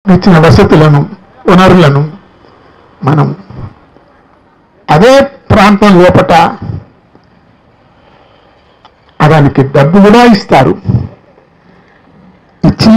ఇచ్చిన వసతులను వనరులను మనం అదే ప్రాంతం లోపట దానికి డబ్బు కూడా ఇస్తారు ఇచ్చి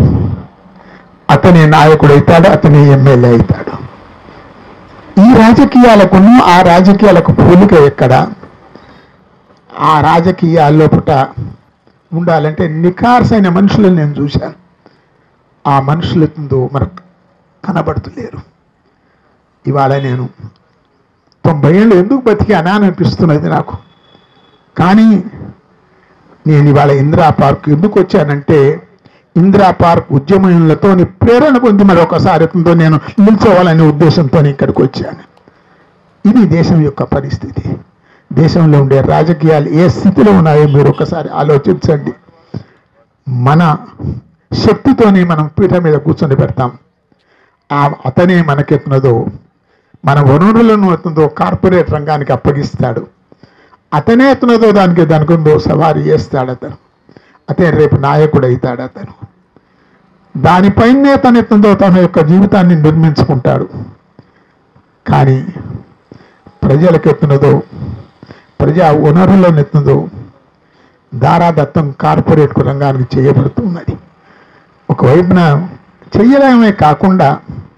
అతని నాయకుడు అవుతాడు అతని ఎమ్మెల్యే అవుతాడు ఈ రాజకీయాలకును ఆ రాజకీయాలకు పోలిక ఎక్కడ ఆ రాజకీయాల లోపట ఉండాలంటే నిఖార్సైన మనుషులను నేను చూశాను ఆ మనుషులతో మనకు కనబడుతులేరు ఇవాళ నేను తొంభై ఏళ్ళు ఎందుకు బతికానా అని అనిపిస్తున్నది నాకు కానీ నేను ఇవాళ ఇందిరా పార్క్ ఎందుకు వచ్చానంటే ఇందిరా పార్క్ ఉద్యమములతో ప్రేరణ పొంది మరొకసారి అతనితో నేను నిల్చోవాలనే ఉద్దేశంతో ఇక్కడికి వచ్చాను ఇది దేశం యొక్క పరిస్థితి దేశంలో ఉండే రాజకీయాలు ఏ స్థితిలో ఉన్నాయో మీరు ఒకసారి ఆలోచించండి మన శక్తితోనే మనం పీఠ మీద కూర్చొని పెడతాం ఆ అతనే మనకెత్తున్నదో మన వనరులను ఎత్తున్నదో కార్పొరేట్ రంగానికి అప్పగిస్తాడు అతనే ఎత్తున్నదో దానికి దానికి ఉందో సవారీ చేస్తాడు అతను అతనే రేపు నాయకుడు అవుతాడు అతను దానిపైనే తను ఎత్తుందో తన యొక్క జీవితాన్ని నిర్మించుకుంటాడు కానీ ప్రజలకు ఎత్తున్నదో ప్రజా వనరులను ఎత్తున్నదో దారాదత్తం కార్పొరేట్ రంగానికి చేయబడుతున్నది ఒకవైపున చెయ్యడమే కాకుండా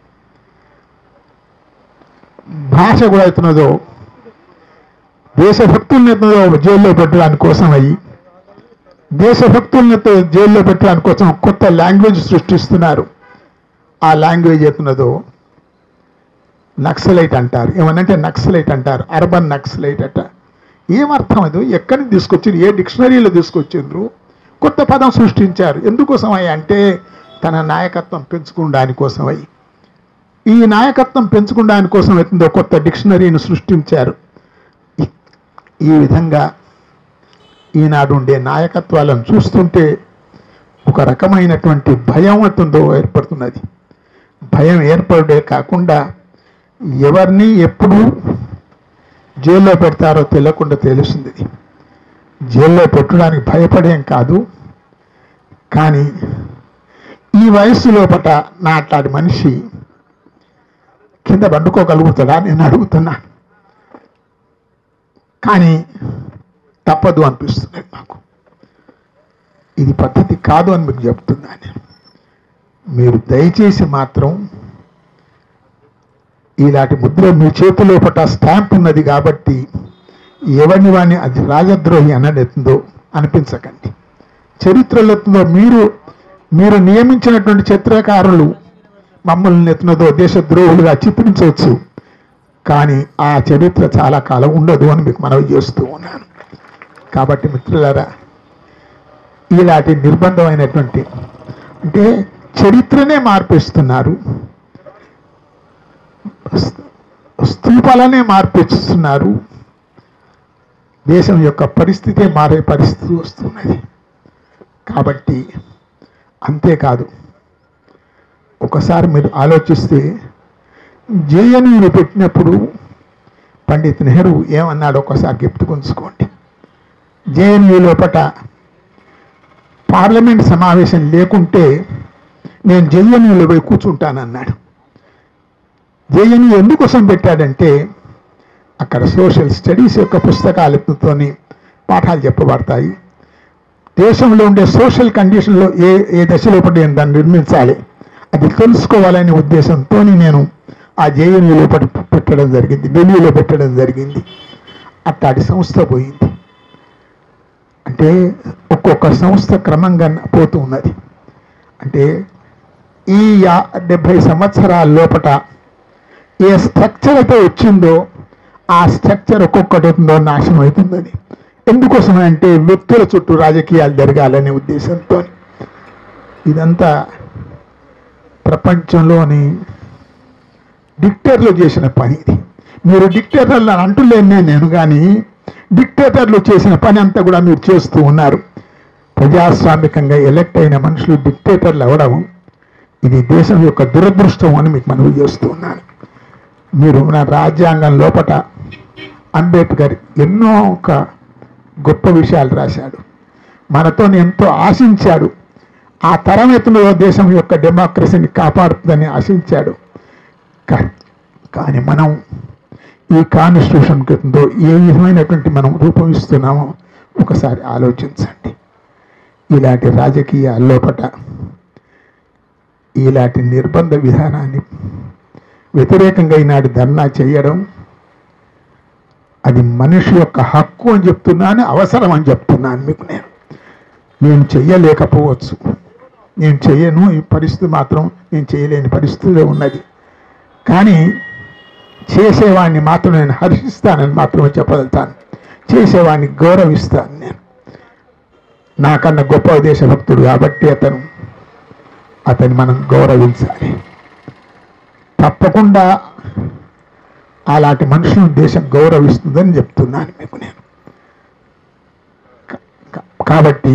భాష కూడా అవుతున్నదో దేశభక్తుల్ని ఎత్తున్నదో జైల్లో పెట్టడానికి కోసం అయ్యి దేశభక్తుల్ని ఎత్తు- జైల్లో పెట్టడానికి కోసం కొత్త లాంగ్వేజ్ సృష్టిస్తున్నారు ఆ లాంగ్వేజ్ ఎత్తున్నదో నక్సలైట్ అంటారు ఏమనంటే నక్సలైట్ అంటారు అర్బన్ నక్సలైట్ అట ఏమర్థం అది ఎక్కడి నుంచి తీసుకొచ్చిండ్రు ఏ డిక్షనరీలో తీసుకొచ్చిండ్రు కొత్త పదం సృష్టించారు ఎందుకోసమై అంటే తన నాయకత్వం పెంచుకోవడానికి కోసమై ఈ నాయకత్వం పెంచుకోవడానికి కోసం అవుతుందో కొత్త డిక్షనరీని సృష్టించారు ఈ- ఈ విధంగా ఈనాడు ఉండే నాయకత్వాలను చూస్తుంటే ఒక రకమైనటువంటి భయం అవుతుందో ఏర్పడుతున్నది భయం ఏర్పడే కాకుండా ఎవరిని ఎప్పుడు జైల్లో పెడతారో తెలియకుండా తెలుస్తుంది ఇది. జైల్లో పెట్టడానికి భయపడేం కాదు కానీ ఈ వయస్సు లోపట నా అట్లాంటి మనిషి కింద పండుకోగలుగుతాడా నేను అడుగుతున్నా కానీ తప్పదు అనిపిస్తుంది నాకు ఇది పద్ధతి కాదు అని మీకు చెప్తున్నా నేను మీరు దయచేసి మాత్రం ఇలాంటి ముద్ర మీ చేతిలో పట్ట స్టాంప్ ఉన్నది కాబట్టి ఎవరిని వాడిని అది రాజద్రోహి అనడెత్తుందో అనిపించకండి చరిత్రలో ఎత్తుందో మీరు మీరు నియమించినటువంటి చిత్రకారులు మమ్మల్ని ఎత్తున్నదో దేశద్రోహులుగా చిత్రించవచ్చు కానీ ఆ చరిత్ర చాలా కాలం ఉండదు అని మీకు మనవి చేస్తూ ఉన్నాను కాబట్టి మిత్రులారా ఇలాంటి నిర్బంధమైనటువంటి అంటే చరిత్రనే మార్పిస్తున్నారు స్తూపాలనే మార్పిస్తున్నారు దేశం యొక్క పరిస్థితే మారే పరిస్థితి వస్తున్నది కాబట్టి అంతేకాదు ఒకసారి మీరు ఆలోచిస్తే జేఎన్యూని పెట్టినప్పుడు పండిత్ నెహ్రూ ఏమన్నాడు ఒకసారి గుర్తుకుంచుకోండి జేఎన్యూ లోపట పార్లమెంట్ సమావేశం లేకుంటే నేను జేఎన్యూలో పోయి కూర్చుంటానన్నాడు జేఎన్యూ ఎందుకోసం పెట్టాడంటే అక్కడ సోషల్ స్టడీస్ యొక్క పుస్తకాలతోని పాఠాలు చెప్పబడతాయి దేశంలో ఉండే సోషల్ కండిషన్లో ఏ ఏ దశలో పడి దాన్ని నిర్మించాలి అది తెలుసుకోవాలనే ఉద్దేశంతో నేను ఆ జేఎన్యూలో పెట్టడం జరిగింది ఢిల్లీలో పెట్టడం జరిగింది అట్లాంటి సంస్థ పోయింది అంటే ఒక్కొక్క సంస్థ క్రమంగా పోతూ ఉన్నది అంటే ఈ యా- డెబ్భై సంవత్సరాల లోపట ఏ స్ట్రక్చర్ అయితే వచ్చిందో ఆ స్ట్రక్చర్ ఒక్కొక్కటి ఉందో నాశనం అవుతుందని ఎందుకోసం అంటే వ్యక్తుల చుట్టూ రాజకీయాలు జరగాలనే ఉద్దేశంతో ఇదంతా ప్రపంచంలోని డిక్టేటర్లు చేసిన పని ఇది మీరు డిక్టేటర్లు అని అంటులేనే నేను కానీ డిక్టేటర్లు చేసిన పని అంతా కూడా మీరు చేస్తూ ఉన్నారు ప్రజాస్వామికంగా ఎలక్ట్ అయిన మనుషులు డిక్టేటర్లు అవ్వడం ఇది దేశం యొక్క దురదృష్టం అని మీకు మనవి చేస్తూ ఉన్నాను మీరు మన రాజ్యాంగం లోపట అంబేద్కర్ ఎన్నో ఒక గొప్ప విషయాలు రాశాడు మనతో ఎంతో ఆశించాడు ఆ తరం ఎత్తులో దేశం యొక్క డెమోక్రసీని కాపాడుతుందని ఆశించాడు కా- కానీ మనం ఈ కాన్స్టిట్యూషన్ కింద ఏ విధమైనటువంటి మనం రూపొందిస్తున్నామో ఒకసారి ఆలోచించండి ఇలాంటి రాజకీయ లోపట ఇలాంటి నిర్బంధ విధానాన్ని వ్యతిరేకంగా ఈనాడు ధర్నా చేయడం అది మనిషి యొక్క హక్కు అని చెప్తున్నాను అవసరం అని చెప్తున్నాను మీకు నేను నేను చెయ్యలేకపోవచ్చు నేను చెయ్యను ఈ పరిస్థితి మాత్రం నేను చేయలేని పరిస్థితిలో ఉన్నది కానీ చేసేవాడిని మాత్రం నేను హర్షిస్తానని మాత్రమే చెప్పగలుగుతాను చేసేవాడిని గౌరవిస్తాను నేను నాకన్నా గొప్ప దేశభక్తుడు కాబట్టి అతను అతన్ని మనం గౌరవించాలి తప్పకుండా అలాంటి మనుషులను దేశం గౌరవిస్తుందని చెప్తున్నాను మీకు నేను కా- కా- కాబట్టి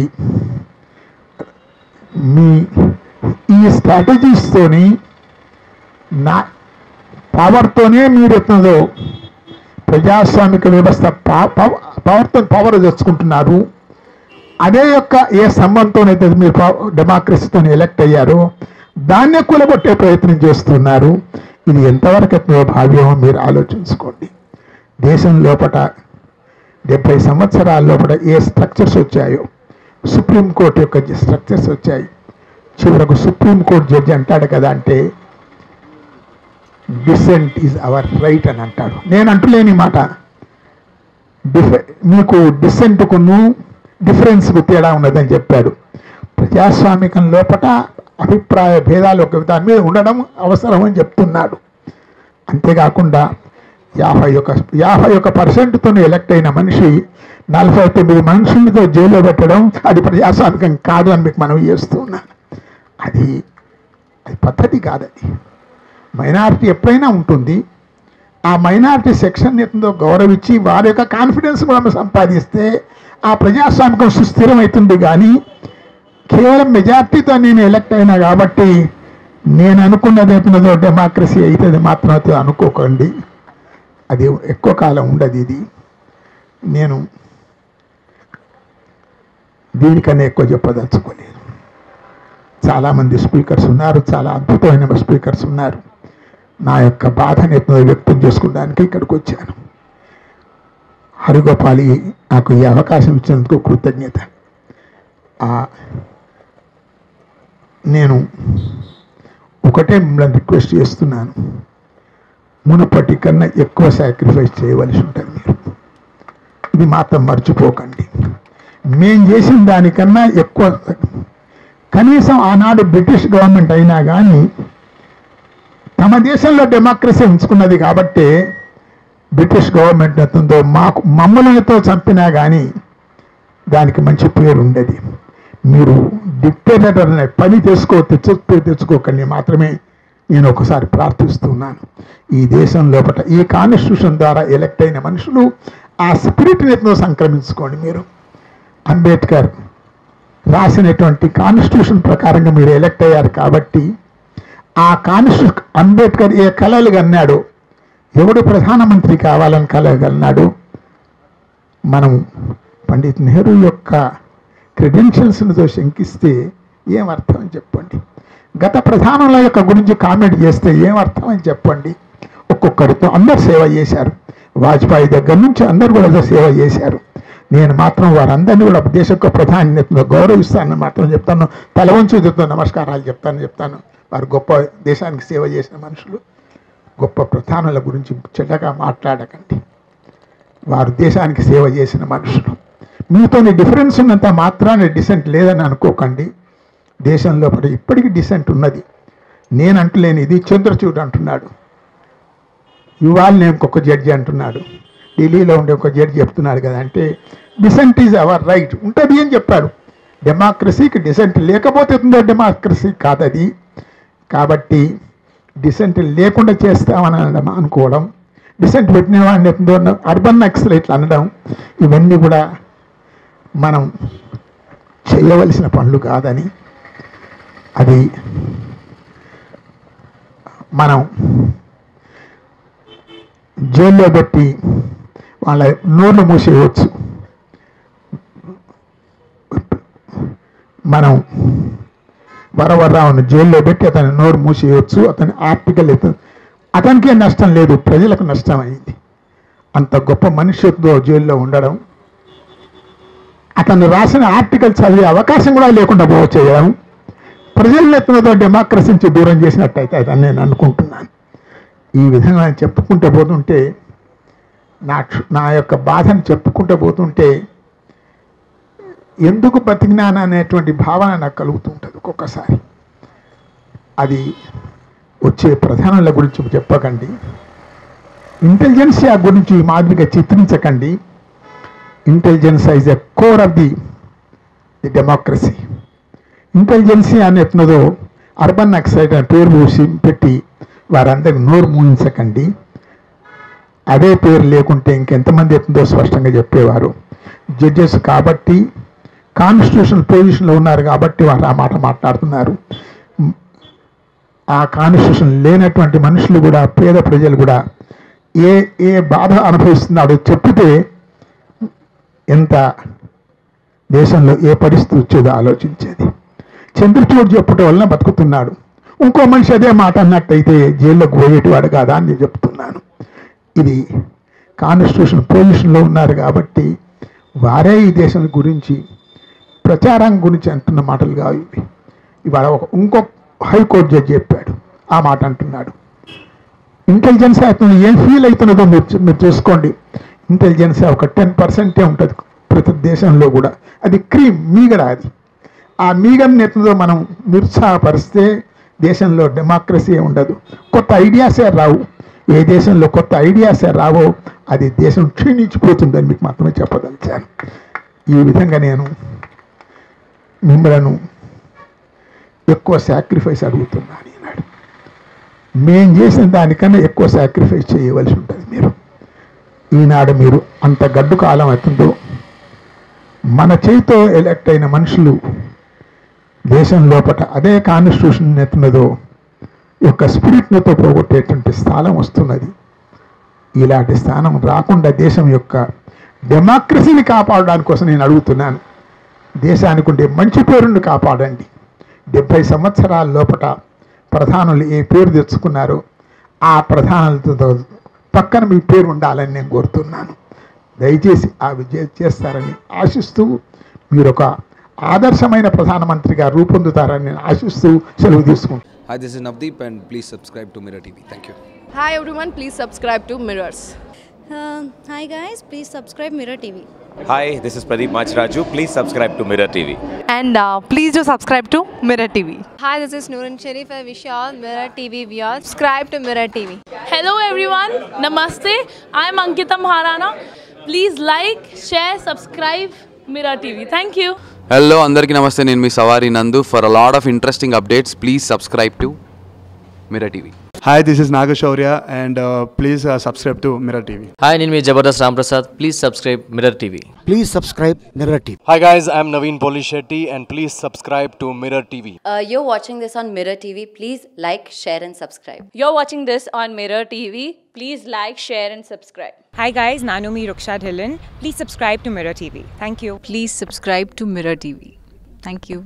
మీ ఈ స్ట్రాటజీస్తోని నా పవర్తోనే మీరు ఎత్తున్నదో ప్రజాస్వామిక వ్యవస్థ పా- పవ- పవర్తో పవర్ తెచ్చుకుంటున్నారు అదే యొక్క ఏ స్తంభంతోనైతే మీరు డెమోక్రసీతో ఎలక్ట్ అయ్యారో దాన్నే కూలగొట్టే ప్రయత్నం చేస్తున్నారు ఇది ఎంతవరకు ఎత్తునో భావ్యమో మీరు ఆలోచించుకోండి దేశం లోపట డెబ్బై సంవత్సరాల లోపల ఏ స్ట్రక్చర్స్ వచ్చాయో సుప్రీంకోర్టు యొక్క స్ట్రక్చర్స్ వచ్చాయి చివరకు సుప్రీంకోర్టు జడ్జి అంటాడు కదా అంటే డిసెంట్ ఈజ్ అవర్ రైట్ అని అంటాడు నేను అంటులేని మాట డిఫ మీకు డిసెంట్కును డిఫరెన్స్కు తేడా ఉన్నదని చెప్పాడు ప్రజాస్వామికం లోపల అభిప్రాయ భేదాలు ఒక దాని మీద ఉండడం అవసరం అని చెప్తున్నాడు అంతేకాకుండా యాభై ఒక యాభై ఒక పర్సెంట్తో ఎలక్ట్ అయిన మనిషి నలభై తొమ్మిది మనుషులతో జైల్లో పెట్టడం అది ప్రజాస్వామికం కాదు అని మీకు మనం చేస్తున్నాను అది అది పద్ధతి కాదది మైనారిటీ ఎప్పుడైనా ఉంటుంది ఆ మైనారిటీ సెక్షన్ ఎంతో గౌరవించి వారి యొక్క కాన్ఫిడెన్స్ కూడా మనం సంపాదిస్తే ఆ ప్రజాస్వామికం సుస్థిరమవుతుంది కానీ కేవలం మెజార్టీతో నేను ఎలక్ట్ అయినా కాబట్టి నేను అనుకున్నది ఎప్పుడుదో డెమోక్రసీ అవుతుంది మాత్రం అయితే అనుకోకండి అది ఎక్కువ కాలం ఉండదు ఇది నేను దీనికన్నా ఎక్కువ చెప్పదలుచుకోలేదు చాలామంది స్పీకర్స్ ఉన్నారు చాలా అద్భుతమైన స్పీకర్స్ ఉన్నారు నా యొక్క బాధని ఎత్తున వ్యక్తం చేసుకోవడానికి ఇక్కడికి వచ్చాను హరిగోపాలి నాకు ఈ అవకాశం ఇచ్చినందుకు కృతజ్ఞత ఆ, నేను ఒకటే మిమ్మల్ని రిక్వెస్ట్ చేస్తున్నాను మునుపటి కన్నా ఎక్కువ సాక్రిఫైస్ చేయవలసి ఉంటుంది మీరు ఇది మాత్రం మర్చిపోకండి మేం చేసిన దానికన్నా ఎక్కువ కనీసం ఆనాడు బ్రిటిష్ గవర్నమెంట్ అయినా కానీ తమ దేశంలో డెమోక్రసీ ఉంచుకున్నది కాబట్టి బ్రిటిష్ గవర్నమెంట్ ఎంతుందో మాకు మమ్మల్నితో చంపినా కానీ దానికి మంచి పేరు ఉండేది మీరు డిక్టేటర్ అనే పని తెచ్చుకో తెచ్చు పేరు తెచ్చుకోకండి మాత్రమే నేను ఒకసారి ప్రార్థిస్తున్నాను ఈ దేశం లోపల ఈ కాన్స్టిట్యూషన్ ద్వారా ఎలక్ట్ అయిన మనుషులు ఆ స్పిరిట్ని ఎంతో సంక్రమించుకోండి మీరు అంబేద్కర్ రాసినటువంటి కాన్స్టిట్యూషన్ ప్రకారంగా మీరు ఎలక్ట్ అయ్యారు కాబట్టి ఆ కాన్స్టిట్యూ అంబేద్కర్ ఏ కళలు కన్నాడు ఎవడు ప్రధానమంత్రి కావాలని కలగన్నాడు మనం పండిత్ నెహ్రూ యొక్క క్రెడెన్షియల్స్తో శంకిస్తే ఏం అర్థం అని చెప్పండి గత ప్రధానుల యొక్క గురించి కామెంట్ చేస్తే ఏం అర్థం అని చెప్పండి ఒక్కొక్కరితో అందరు సేవ చేశారు వాజ్పేయి దగ్గర నుంచి అందరు కూడా సేవ చేశారు నేను మాత్రం వారందరినీ కూడా దేశ యొక్క ప్రధానితో గౌరవిస్తానని మాత్రం చెప్తాను తల వంచి చెప్తాను నమస్కారాలు చెప్తాను చెప్తాను వారు గొప్ప దేశానికి సేవ చేసిన మనుషులు గొప్ప ప్రధానుల గురించి చెడ్డగా మాట్లాడకండి వారు దేశానికి సేవ చేసిన మనుషులు మీతోని డిఫరెన్స్ ఉన్నంత మాత్రాన డిసెంట్ లేదని అనుకోకండి దేశం లోపల ఇప్పటికీ డిసెంట్ ఉన్నది నేను అంటలేని ఇది చంద్రచూడ్ అంటున్నాడు ఇవాళ నేను ఇంకొక జడ్జి అంటున్నాడు ఢిల్లీలో ఉండే ఒక జడ్జి చెప్తున్నాడు కదా అంటే డిసెంట్ ఈజ్ అవర్ రైట్ ఉంటుంది అని చెప్పాడు డెమోక్రసీకి డిసెంట్ లేకపోతే ఉందో డెమోక్రసీ కాదది కాబట్టి డిసెంట్ లేకుండా చేస్తామని అనడం అనుకోవడం డిసెంట్ పెట్టిన వాడిని ఎప్పుడో అర్బన్ నక్సలైట్లు అనడం ఇవన్నీ కూడా మనం చేయవలసిన పనులు కాదని అది మనం జైల్లో పెట్టి వాళ్ళ నోర్లు మూసేయవచ్చు మనం వరవరరావును జైల్లో పెట్టి అతని నోరు మూసేయవచ్చు అతని ఆర్టికల్ ఎత్తు- అతనికే నష్టం లేదు ప్రజలకు నష్టం అయింది అంత గొప్ప మనిషితో జైల్లో ఉండడం అతను రాసిన ఆర్టికల్ చదివే అవకాశం కూడా లేకుండా పోవ చేయడం ప్రజల నెత్తులతో డెమోక్రసీ నుంచి దూరం చేసినట్టయితే అని నేను అనుకుంటున్నాను ఈ విధంగా నేను చెప్పుకుంటూ పోతుంటే నా క్ష- నా యొక్క బాధను చెప్పుకుంటూ పోతుంటే ఎందుకు బతికినాను అనేటువంటి భావన నాకు కలుగుతూ ఉంటుంది ఒక్కొక్కసారి అది వచ్చే ప్రధానుల గురించి చెప్పకండి ఇంటెలిజెన్సియా గురించి ఈ మాదిరిగా చిత్రించకండి intelligence is a core of the the democracy intelligentsia అనేతున్నదో అర్బన్ నక్సైట్ అని పేరు మూసి పెట్టి వారందరికి నోరు మూయించకండి అదే పేరు లేకుంటే ఇంకెంతమంది ఎత్తుందో స్పష్టంగా చెప్పేవారు జడ్జెస్ కాబట్టి కాన్స్టిట్యూషన్ పొజిషన్లో ఉన్నారు కాబట్టి వారు ఆ మాట మాట్లాడుతున్నారు ఆ కాన్స్టిట్యూషన్ లేనటువంటి మనుషులు కూడా పేద ప్రజలు కూడా ఏ ఏ బాధ అనుభవిస్తున్నాడో చెప్పితే ఎంత దేశంలో ఏ పరిస్థితి వచ్చేదో ఆలోచించేది చంద్రచూడ్ చెప్పటం వలన బతుకుతున్నాడు ఇంకో మనిషి అదే మాట అన్నట్టయితే జైల్లోకి పోయేటివాడు కాదా అని నేను చెప్తున్నాను ఇది కాన్స్టిట్యూషన్ పొజిషన్లో ఉన్నారు కాబట్టి వారే ఈ దేశం గురించి ప్రచారం గురించి అంటున్న మాటలు కావు ఇవి ఇవాళ ఒక ఇంకో హైకోర్టు జడ్జి చెప్పాడు ఆ మాట అంటున్నాడు ఇంటెలిజెన్స్ అవుతుంది ఏం ఫీల్ అవుతున్నదో మీరు చూ- మీరు చూసుకోండి ఇంటెలిజెన్స్ ఒక టెన్ పర్సెంటే ఉంటుంది ప్రతి దేశంలో కూడా అది క్రీమ్ మీగడ అది ఆ మీగడని ఎత్తుందో మనం నిరుత్సాహపరిస్తే దేశంలో డెమోక్రసీ ఉండదు కొత్త ఐడియాసే రావు ఏ దేశంలో కొత్త ఐడియాసే రావో అది దేశం క్షీణించిపోతుందని మీకు మాత్రమే చెప్పదలిచాను ఈ విధంగా నేను మిమ్మలను ఎక్కువ సాక్రిఫైస్ అడుగుతున్నాను ఈనాడు మేం చేసిన దానికన్నా ఎక్కువ సాక్రిఫైస్ చేయవలసి ఉంటుంది మీరు ఈనాడు మీరు అంత గడ్డు కాలం అవుతుందో మన చేతితో ఎలక్ట్ అయిన మనుషులు దేశం లోపల అదే కాన్స్టిట్యూషన్ ఎత్తున్నదో యొక్క స్పిరిట్నతో పోగొట్టేటువంటి స్థానం వస్తున్నది ఇలాంటి స్థానం రాకుండా దేశం యొక్క డెమోక్రసీని కాపాడడానికి కోసం నేను అడుగుతున్నాను దేశానికి ఉండే మంచి పేరుని కాపాడండి డెబ్బై సంవత్సరాల లోపల ప్రధానులు ఏ పేరు తెచ్చుకున్నారో ఆ ప్రధానులతో పక్కన మీ పేరు ఉండాలని నేను కోరుతున్నాను దయచేసి ఆ విజయం చేస్తారని ఆశిస్తూ మీరు ఒక ఆదర్శమైన ప్రధానమంత్రిగా రూపొందుతారని నేను ఆశిస్తూ సెలవు తీసుకుంటాను Hi, this is Navdeep, and please subscribe to Mirror TV. Thank you. Hi everyone, please subscribe to Mirrors. Uh, hi guys, please subscribe Mirror TV. Hi, this is Pradeep Machraju. Please subscribe to Mirror TV. and uh, please do subscribe to Mirror TV. Hi, this is Noorun Sharif. I wish you all Mirror TV viewers. Subscribe to Mirror TV. Hello everyone, Namaste. I'm Ankita Maharana. Please like, share, subscribe Mirror TV. Thank you. Hello అందరికీ నమస్తే నేను మీ Savari Nandu for a lot of interesting updates please subscribe to Mirror TV Hi, this is Nagashaurya, and uh, please uh, subscribe to Mirror TV. Hi నేను మీ Jabardasth Ramprasad please subscribe Mirror TV Please subscribe Mirror TV. Hi guys, I'm Naveen Polishetty and please subscribe to Mirror TV. Uh, you're watching this on Mirror TV. Please like, share, and subscribe. You're watching this on Mirror TV. Please like, share, and subscribe. Hi guys, Nanumi Ruksha Dhillon. Please subscribe to Mirror TV. Thank you. Please subscribe to Mirror TV. Thank you.